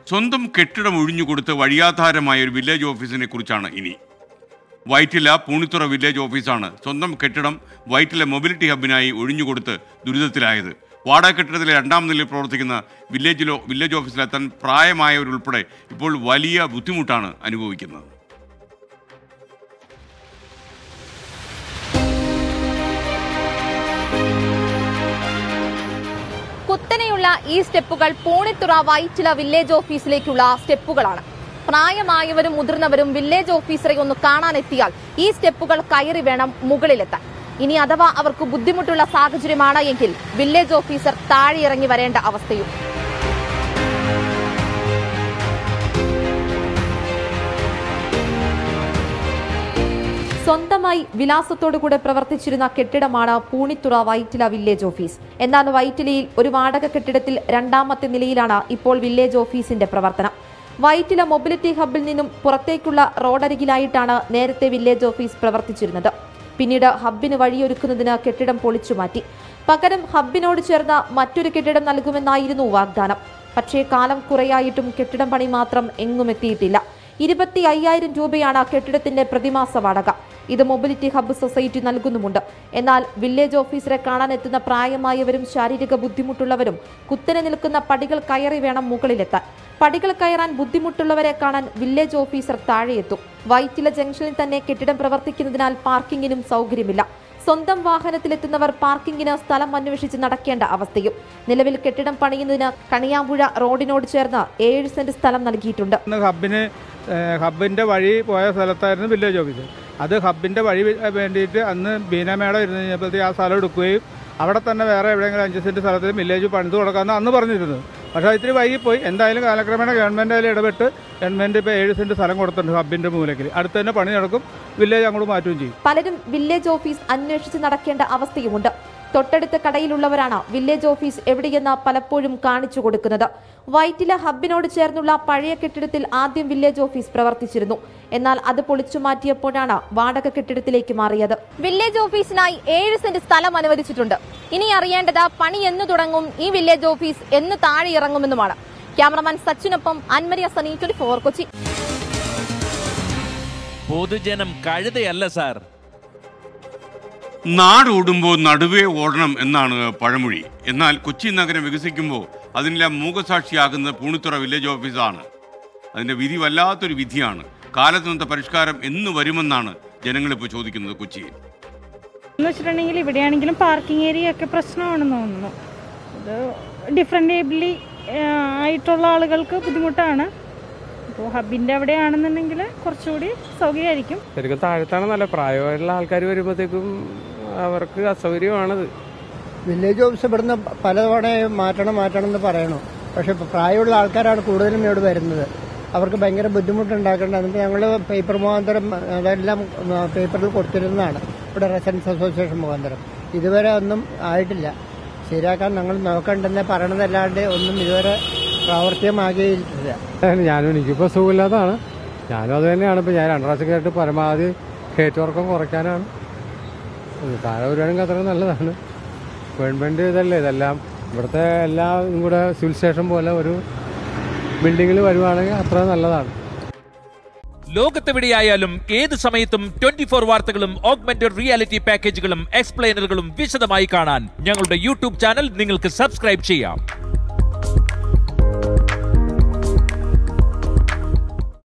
സ്വന്തം കെട്ടിടം ഒഴിഞ്ഞുകൊടുത്ത് വഴിയാധാരമായ ഒരു വില്ലേജ് ഓഫീസിനെ കുറിച്ചാണ് ഇനി വൈറ്റില പൂണിത്തുറ വില്ലേജ് ഓഫീസാണ് സ്വന്തം കെട്ടിടം വൈറ്റില മൊബിലിറ്റി ഹബിനായി ഒഴിഞ്ഞുകൊടുത്ത് ദുരിതത്തിലായത് വാടക കെട്ടിടത്തിലെ രണ്ടാം നിലയിൽ പ്രവർത്തിക്കുന്ന വില്ലേജിലോ വില്ലേജ് ഓഫീസിലെത്താൻ പ്രായമായവരുൾപ്പെടെ ഇപ്പോൾ വലിയ ബുദ്ധിമുട്ടാണ് അനുഭവിക്കുന്നത് കുത്തനെയുള്ള ഈ സ്റ്റെപ്പുകൾ പൂണിത്തുറ വൈറ്റില വില്ലേജ് ഓഫീസിലേക്കുള്ള സ്റ്റെപ്പുകളാണ് പ്രായമായവരും മുതിർന്നവരും വില്ലേജ് ഓഫീസറെ ഒന്ന് കാണാനെത്തിയാൽ ഈ സ്റ്റെപ്പുകൾ കയറി വേണം മുകളിലെത്താൻ ഇനി അഥവാ അവർക്ക് ബുദ്ധിമുട്ടുള്ള സാഹചര്യമാണ് എങ്കിൽ വില്ലേജ് ഓഫീസർ താഴെ ഇറങ്ങി വരേണ്ട അവസ്ഥയും സ്വന്തമായി വിലാസത്തോടുകൂടെ പ്രവർത്തിച്ചിരുന്ന കെട്ടിടമാണ് പൂണിത്തുറ വൈറ്റില വില്ലേജ് ഓഫീസ് എന്നാൽ വൈറ്റിലയിൽ ഒരു വാടക കെട്ടിടത്തിൽ രണ്ടാമത്തെ നിലയിലാണ് ഇപ്പോൾ വില്ലേജ് ഓഫീസിന്റെ പ്രവർത്തനം വൈറ്റില മൊബിലിറ്റി ഹബിൽ നിന്നും പുറത്തേക്കുള്ള റോഡരികിലായിട്ടാണ് നേരത്തെ വില്ലേജ് ഓഫീസ് പ്രവർത്തിച്ചിരുന്നത് പിന്നീട് ഹബിന് വഴിയൊരുക്കുന്നതിന് കെട്ടിടം പൊളിച്ചുമാറ്റി പകരം ഹബിനോട് ചേർന്ന മറ്റൊരു കെട്ടിടം നൽകുമെന്നായിരുന്നു വാഗ്ദാനം പക്ഷേ കാലം കുറയായിട്ടും കെട്ടിടം പണി മാത്രം എങ്ങും എത്തിയിട്ടില്ല ഇരുപത്തി അയ്യായിരം രൂപയാണ് കെട്ടിടത്തിന്റെ പ്രതിമാസ വാടക ഇത് മൊബിലിറ്റി ഹബ്ബ് സൊസൈറ്റി നൽകുന്നുമുണ്ട് എന്നാൽ വില്ലേജ് ഓഫീസറെ കാണാനെത്തുന്ന പ്രായമായവരും ശാരീരിക ബുദ്ധിമുട്ടുള്ളവരും കുത്തനെ നിൽക്കുന്ന പടികൾ കയറി വേണം മുകളിലെത്താൻ പടികൾ കയറാൻ ബുദ്ധിമുട്ടുള്ളവരെ കാണാൻ വില്ലേജ് ഓഫീസർ താഴെയെത്തും വൈറ്റില ജംഗ്ഷനിൽ തന്നെ കെട്ടിടം പ്രവർത്തിക്കുന്നതിനാൽ പാർക്കിങ്ങിനും സൗകര്യമില്ല സ്വന്തം വാഹനത്തിലെത്തുന്നവർ പാർക്കിങ്ങിന് സ്ഥലം അന്വേഷിച്ച് നടക്കേണ്ട അവസ്ഥയും നിലവിൽ കെട്ടിടം പണിയുന്നതിന് കണിയാമ്പുഴ റോഡിനോട് ചേർന്ന് ഏഴ് സെന്റ് സ്ഥലം നൽകിയിട്ടുണ്ട് അന്ന് ഹബിന് ഏഹ്, ഹബിൻ്റെ വഴി പോയ സ്ഥലത്തായിരുന്നു വില്ലേജ് ഓഫീസ് അത് ഹബിൻ്റെ വഴി വേ- വേണ്ടിയിട്ട് അന്ന് ബീനമേട ഇരുന്ന് കഴിഞ്ഞപ്പോഴത്തേക്ക് ആ സ്ഥലം എടുക്കുകയും അവിടെ തന്നെ വേറെ എവിടെയെങ്കിലും അഞ്ച് സെൻറ്റ് സ്ഥലത്തിൽ വില്ലേജ് പണിത് കൊടുക്കാമെന്ന് അന്ന് പറഞ്ഞിരുന്നത് പക്ഷേ അത് ഇത്തിരി വൈകിപ്പോയി എന്തായാലും കാലക്രമേണ ഗവൺമെൻറ് അതിൽ ഇടപെട്ട് ഗവൺമെൻറ് ഇപ്പോൾ ഏഴ് സെൻറ്റ് സ്ഥലം കൊടുത്തിട്ടുണ്ട് ഹബിൻ്റെ മൂലക്കിൽ അടുത്ത് തന്നെ പണി നടക്കും വില്ലേജ് അങ്ങോട്ട് മാറ്റുകയും ചെയ്യും പലരും വില്ലേജ് ഓഫീസ് അന്വേഷിച്ച് നടക്കേണ്ട അവസ്ഥയുമുണ്ട് തൊട്ടടുത്ത കടയിലുള്ളവരാണ് വില്ലേജ് ഓഫീസ് എവിടെയെന്ന് പലപ്പോഴും കാണിച്ചു കൊടുക്കുന്നത് വൈറ്റില ഹബിനോട് ചേർന്നുള്ള പഴയ കെട്ടിടത്തിൽ ആദ്യം വില്ലേജ് ഓഫീസ് പ്രവർത്തിച്ചിരുന്നു എന്നാൽ അത് പൊളിച്ചു മാറ്റിയപ്പോഴാണ് വാടക കെട്ടിടത്തിലേക്ക് മാറിയത് വില്ലേജ് ഓഫീസിനായി ഏഴ് സെന്റ് സ്ഥലം അനുവദിച്ചിട്ടുണ്ട് ഇനി അറിയേണ്ടത് പണി എന്ന് തുടങ്ങും ഈ വില്ലേജ് ഓഫീസ് എന്ന് താഴെ ഇറങ്ങുമെന്നുമാണ് ക്യാമറമാൻ സച്ചിനൊപ്പം അൻമരിയ സനി ട്വന്റി ഫോർ കൊച്ചി പൊതുജനം കഴുതയല്ല സാർ നാടോടുമ്പോൾ നടുവേ ഓടണം എന്നാണ് പഴമൊഴി എന്നാൽ കൊച്ചി നഗരം വികസിക്കുമ്പോൾ അതിനെല്ലാം മൂകസാക്ഷിയാകുന്ന പൂണിത്തുറ വില്ലേജ് ഓഫീസാണ് അതിൻ്റെ വിധി വല്ലാത്തൊരു വിധിയാണ് കാലത്തിനത്തെ പരിഷ്കാരം എന്ന് വരുമെന്നാണ് ജനങ്ങളിപ്പോൾ ചോദിക്കുന്നത് കൊച്ചിയിൽ എന്ന് വെച്ചിട്ടുണ്ടെങ്കിൽ ഇവിടെയാണെങ്കിലും പാർക്കിംഗ് ഏരിയ ഒക്കെ പ്രശ്നമാണെന്ന് തോന്നുന്നു ഇത് ഡിഫറെൻ്റേബിളി ആയിട്ടുള്ള ആളുകൾക്ക് ബുദ്ധിമുട്ടാണ് അപ്പോൾ ഹബിൻ്റെ അവിടെയാണെന്നുണ്ടെങ്കിൽ കുറച്ചുകൂടി സൗകര്യമായിരിക്കും ശരിക്കും താഴത്താണ് നല്ല പ്രായമായിട്ടുള്ള ആൾക്കാർ വരുമ്പോഴത്തേക്കും അവർക്ക് അസൗകര്യമാണത് വില്ലേജ് ഓഫീസ് ഇവിടുന്ന് പലതവണ മാറ്റണം മാറ്റണം എന്ന് പറയണു പക്ഷെ ഇപ്പൊ പ്രായമുള്ള ആൾക്കാരാണ് കൂടുതലും ഇവിടെ വരുന്നത് അവർക്ക് ഭയങ്കര ബുദ്ധിമുട്ടുണ്ടാക്കേണ്ടത് അതിപ്പോൾ ഞങ്ങൾ പേപ്പർ മുഖാന്തരം അതെല്ലാം പേപ്പറിൽ കൊടുത്തിരുന്നതാണ് ഇവിടെ റെസിഡൻസ് അസോസിയേഷൻ മുഖാന്തരം ഇതുവരെ ഒന്നും ആയിട്ടില്ല ശരിയാക്കാൻ ഞങ്ങൾ നോക്കണ്ടെന്നേ പറയണതല്ലാണ്ട് ഒന്നും ഇതുവരെ പ്രാവർത്തികമാകിയിട്ടില്ല ഞാനും എനിക്കിപ്പോൾ സുഖമില്ലാത്തതാണ് ഞാനും അത് തന്നെയാണ് ഇപ്പോൾ ഞാൻ രണ്ടു പ്രാവശ്യം കേട്ട് പരമാവധി കയറ്റുവർക്കം കുറയ്ക്കാനാണ് ഇത് താഴെ വരുവാണെങ്കിൽ അത്ര നല്ലതാണ് ഗവൺമെൻറ് ഇതല്ലേ ഇതെല്ലാം ഇവിടുത്തെ എല്ലാം കൂടെ സിവിൽ സ്റ്റേഷൻ പോലെ ഒരു ബിൽഡിങ്ങിൽ വരുവാണെങ്കിൽ അത്ര നല്ലതാണ് ലോകത്തെവിടെയായാലും ഏത് സമയത്തും ട്വന്റി ഫോർ വാർത്തകളും ഓഗ്മെന്റഡ് റിയാലിറ്റി പാക്കേജുകളും എക്സ്പ്ലെയിനറുകളും വിശദമായി കാണാൻ ഞങ്ങളുടെ യൂട്യൂബ് ചാനൽ നിങ്ങൾക്ക് സബ്സ്ക്രൈബ് ചെയ്യാം